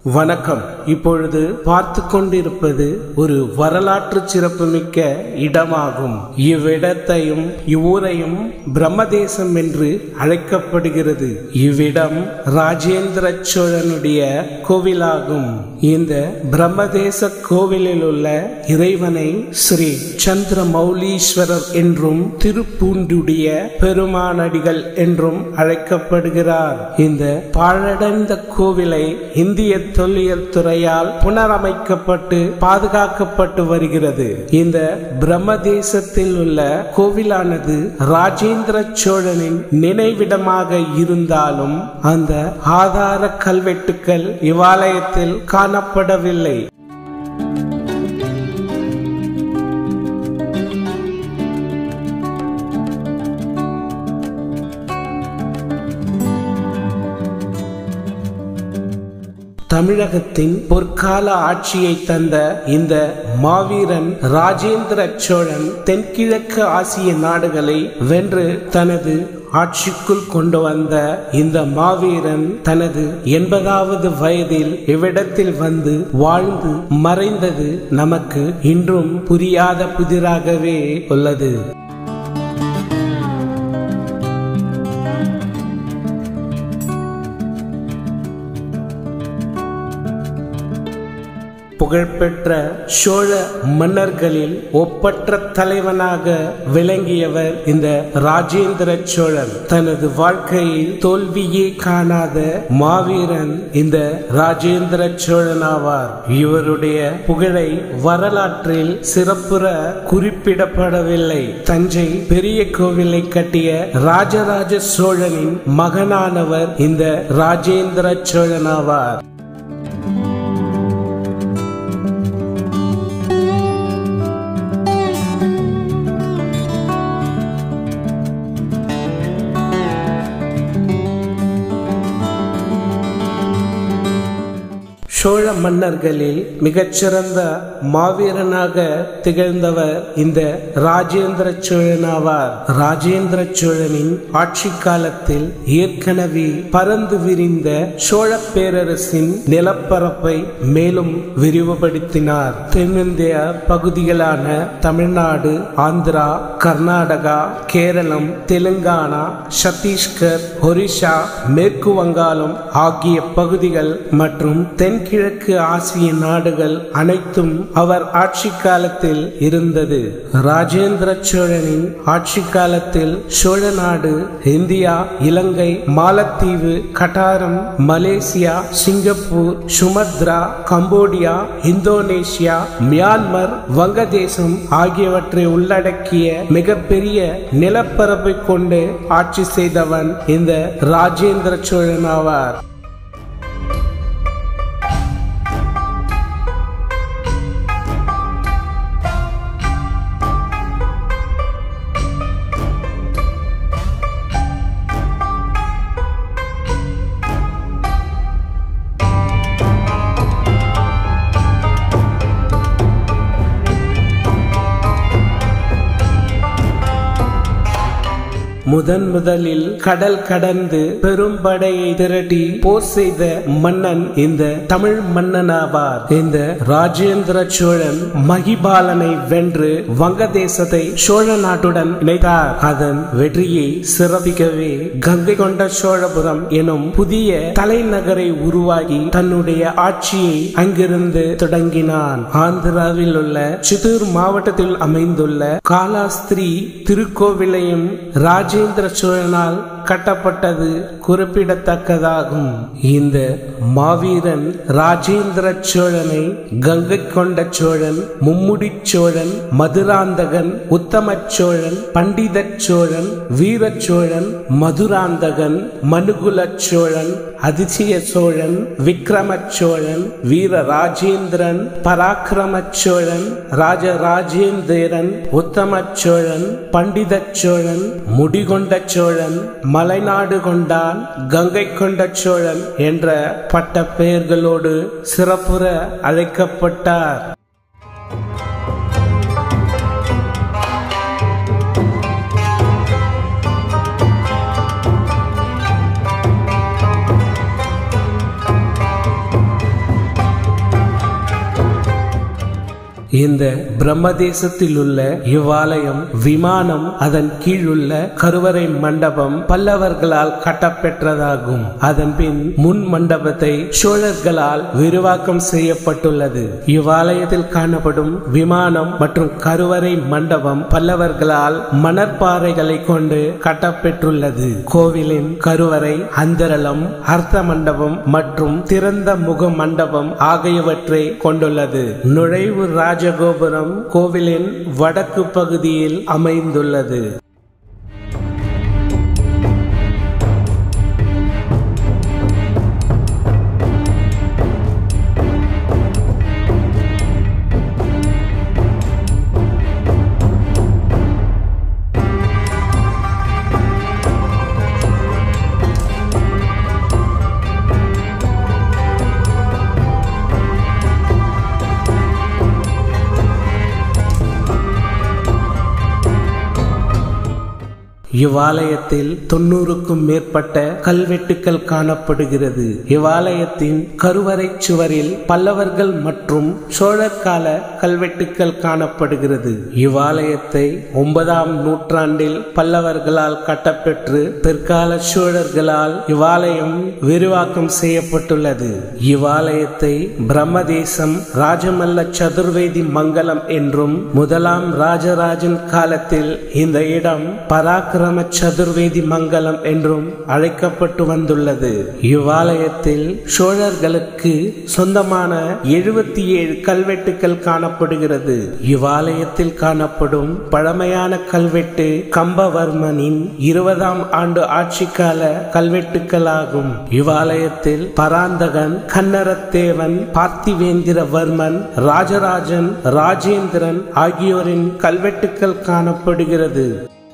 வணக்கம் இப்பொழுது பார்த்து கொண்டிருப்பது ஒரு வரலாற்று சிறப்புமிக்க இடமாகும் இவ்விடத்தையும் இவ்வூரையும் பிரம்மதேசம் என்று அழைக்கப்படுகிறது இவ்விடம் ராஜேந்திர சோழனுடைய கோவிலாகும் இந்த பிரம்மதேச கோவிலில் உள்ள இறைவனை ஸ்ரீ சந்திர மௌலீஸ்வரர் என்றும் திருப்பூண்டுடைய பெருமானடிகள் என்றும் அழைக்கப்படுகிறார் இந்த பாழடைந்த கோவிலை இந்திய தொல்லியல் துறையால் புனரமைக்கப்பட்டு பாதுகாக்கப்பட்டு வருகிறது இந்த பிரம்மதேசத்தில் உள்ள கோவிலானது ராஜேந்திர சோழனின் நினைவிடமாக இருந்தாலும் அந்த ஆதார கல்வெட்டுக்கள் இவ்வாலயத்தில் காணப்படவில்லை தமிழகத்தின் பொற்கால ஆட்சியை தந்த இந்த மாவீரன் ராஜேந்திர சோழன் தென்கிழக்கு ஆசிய நாடுகளை வென்று தனது ஆட்சிக்குள் கொண்டு வந்த இந்த மாவீரன் தனது எண்பதாவது வயதில் இவ்விடத்தில் வந்து வாழ்ந்து மறைந்தது நமக்கு இன்றும் புரியாத புதிராகவே உள்ளது புகழ்பெற்ற சோழ மன்னர்களில் ஒப்பற்ற தலைவனாக விளங்கியவர் இந்த ராஜேந்திர சோழன் தனது வாழ்க்கையில் தோல்வியே காணாத மாவீரன் இந்த ராஜேந்திர சோழன் ஆவார் இவருடைய புகழை வரலாற்றில் சிறப்புற குறிப்பிடப்படவில்லை தஞ்சை பெரிய கோவிலை கட்டிய ராஜராஜ சோழனின் மகனானவர் இந்த ராஜேந்திர சோழன் ஆவார் சோழ மன்னர்களில் மிகச்சிறந்த மாவீரனாக திகழ்ந்தவர் இந்த ராஜேந்திர சோழன் ஆவார் ராஜேந்திர சோழனின் ஆட்சி காலத்தில் ஏற்கனவே பறந்து விரிந்த சோழ பேரரசின் நிலப்பரப்பை மேலும் விரிவுபடுத்தினார் தென்னிந்திய பகுதிகளான தமிழ்நாடு ஆந்திரா கர்நாடகா கேரளம் தெலுங்கானா சத்தீஸ்கர் ஒரிஷா மேற்கு வங்காளம் ஆகிய பகுதிகள் மற்றும் தென் தென்கிழக்கு ஆசிய நாடுகள் அனைத்தும் அவர் ஆட்சி காலத்தில் இருந்தது ராஜேந்திர சோழனின் ஆட்சி காலத்தில் சோழ நாடு இந்தியா இலங்கை மாலத்தீவு கட்டாரம் Malaysia Singapore Sumatra Cambodia Indonesia Myanmar வங்கதேசம் ஆகியவற்றை உள்ளடக்கிய மிகப்பெரிய நிலப்பரப்பை கொண்டு ஆட்சி செய்தவன் இந்த ராஜேந்திர சோழன் ஆவார் முதன் முதலில் கடல் கடந்து பெரும் படையை திரட்டி போர் செய்த மன்னன் இந்த தமிழ் மன்னனாவார் இந்த ராஜேந்திர சோழன் மகிபாலனை வென்று வங்கதேசத்தை சோழ நாட்டுடன் இணைத்தார் அதன் வெற்றியை சிறப்பிக்கவே கங்கை கொண்ட சோழபுரம் எனும் புதிய தலைநகரை உருவாக்கி தன்னுடைய ஆட்சியை அங்கிருந்து தொடங்கினான் ஆந்திராவில் உள்ள சித்தூர் மாவட்டத்தில் அமைந்துள்ள காலாஸ்திரி திருக்கோவிலையும் ராஜ ராஜேந்திர சோழனால் கட்டப்பட்டது குறிப்பிடத்தக்கதாகும் இந்த மாவீரன் ராஜேந்திர சோழனை கங்கை கொண்ட சோழன் மும்முடி சோழன் மதுராந்தகன் உத்தம சோழன் பண்டித சோழன் வீர சோழன் மதுராந்தகன் மனுகுல சோழன் அதிசய சோழன் விக்ரம சோழன் வீர ராஜேந்திரன் பராக்கிரம சோழன் ராஜ ராஜேந்திரன் உத்தம சோழன் பண்டித சோழன் முடிகொண்ட சோழன் மலைநாடு கொண்டான் கங்கை கொண்ட சோழன் என்ற பட்ட பெயர்களோடு சிறப்புற அழைக்கப்பட்டார் இந்த பிரம்மதேசத்தில் உள்ள இவ்வாலயம் விமானம் அதன் கீழுள்ள கருவறை மண்டபம் பல்லவர்களால் கட்டப்பெற்றதாகும் அதன் பின் முன் மண்டபத்தை சோழர்களால் விரிவாக்கம் செய்யப்பட்டுள்ளது இவ்வாலயத்தில் காணப்படும் விமானம் மற்றும் கருவறை மண்டபம் பல்லவர்களால் மணற்பாறைகளை கொண்டு கட்டப்பெற்றுள்ளது கோவிலின் கருவறை அந்தரலம் அர்த்த மண்டபம் மற்றும் திறந்த முக மண்டபம் ஆகியவற்றை கொண்டுள்ளது நுழைவு ராஜகோபுரம் கோவிலின் வடக்கு பகுதியில் அமைந்துள்ளது இவ்வாலயத்தில் தொண்ணூறுக்கும் மேற்பட்ட கல்வெட்டுக்கள் காணப்படுகிறது இவ்வாலயத்தின் கருவறை சுவரில் பல்லவர்கள் மற்றும் சோழர் கால கல்வெட்டுக்கள் காணப்படுகிறது இவ்வாலயத்தை ஒன்பதாம் நூற்றாண்டில் பல்லவர்களால் கட்டப்பெற்று பிற்கால சோழர்களால் இவ்வாலயம் விரிவாக்கம் செய்யப்பட்டுள்ளது இவ்வாலயத்தை பிரம்மதேசம் ராஜமல்ல சதுர்வேதி மங்கலம் என்றும் முதலாம் ராஜராஜன் காலத்தில் இந்த இடம் பராக்கிரம சதுர்வேதி மங்கலம் என்றும் அழைக்கப்பட்டு வந்துள்ளது இவ்வாலயத்தில் சோழர்களுக்கு சொந்தமான எழுபத்தி ஏழு கல்வெட்டுக்கள் காணப்படுகிறது இவ்வாலயத்தில் காணப்படும் பழமையான கல்வெட்டு கம்பவர்மனின் இருபதாம் ஆண்டு ஆட்சிக்கால கல்வெட்டுக்களாகும் இவ்வாலயத்தில் பராந்தகன் கன்னரத்தேவன் பார்த்திவேந்திரவர்மன் ராஜராஜன் ராஜேந்திரன் ஆகியோரின் கல்வெட்டுக்கள் காணப்படுகிறது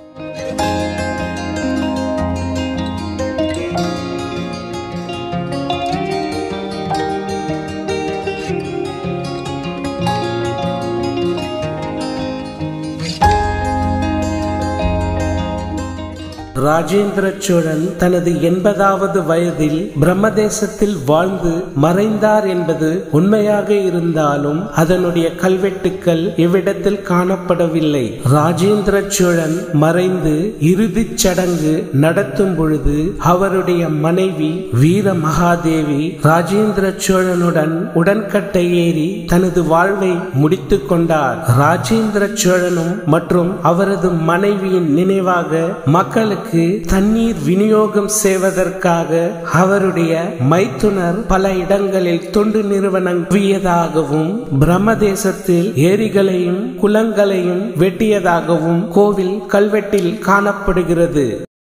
ராஜேந்திர சோழன் தனது எண்பதாவது வயதில் பிரம்மதேசத்தில் வாழ்ந்து மறைந்தார் என்பது உண்மையாக இருந்தாலும் அதனுடைய கல்வெட்டுக்கள் இவ்விடத்தில் காணப்படவில்லை ராஜேந்திர சோழன் மறைந்து இறுதிச் சடங்கு நடத்தும் பொழுது அவருடைய மனைவி வீர மகாதேவி ராஜேந்திர சோழனுடன் உடன்கட்டை ஏறி தனது வாழ்வை முடித்துக் கொண்டார் ராஜேந்திர சோழனும் மற்றும் அவரது மனைவியின் நினைவாக மக்களுக்கு தண்ணீர் விநியோகம் செய்வதற்காக அவருடைய மைத்துனர் பல இடங்களில் தொண்டு நிறுவனவியதாகவும் பிரம்மதேசத்தில் ஏரிகளையும் குளங்களையும் வெட்டியதாகவும் கோவில் கல்வெட்டில் காணப்படுகிறது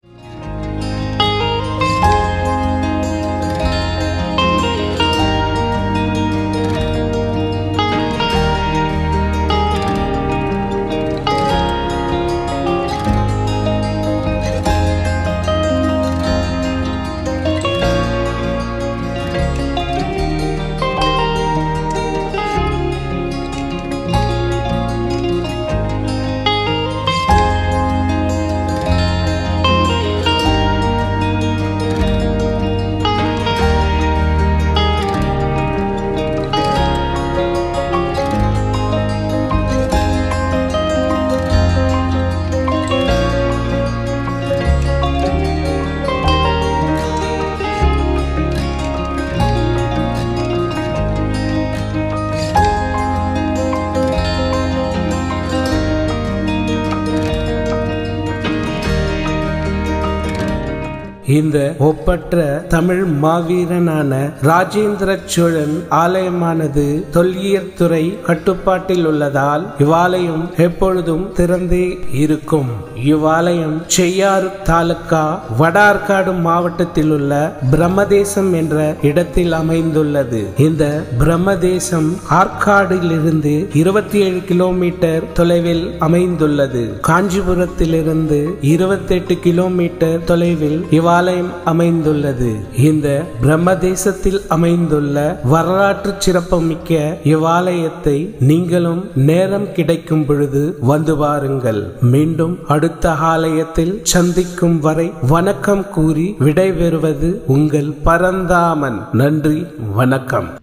இந்த ஒப்பற்ற தமிழ் மாவீரனான ராஜேந்திர சோழன் ஆலயமானது தொல்லியல் துறை கட்டுப்பாட்டில் உள்ளதால் இவ்வாலயம் எப்பொழுதும் திறந்தே இருக்கும் இவ்வாலயம் செய்யாறு தாலுகா வடார்காடு மாவட்டத்தில் உள்ள பிரம்மதேசம் என்ற இடத்தில் அமைந்துள்ளது இந்த பிரம்மதேசம் ஆற்காடிலிருந்து இருபத்தி ஏழு கிலோமீட்டர் தொலைவில் அமைந்துள்ளது காஞ்சிபுரத்திலிருந்து இருபத்தி எட்டு கிலோமீட்டர் தொலைவில் இவ்வாலயம் அமைந்துள்ளது இந்த பிரம்மதேசத்தில் அமைந்துள்ள வரலாற்று சிறப்புமிக்க இவ்வாலயத்தை நீங்களும் நேரம் கிடைக்கும் பொழுது வந்து பாருங்கள் மீண்டும் அடுத்த ஆலயத்தில் சந்திக்கும் வரை வணக்கம் கூறி விடைபெறுவது உங்கள் பரந்தாமன் நன்றி வணக்கம்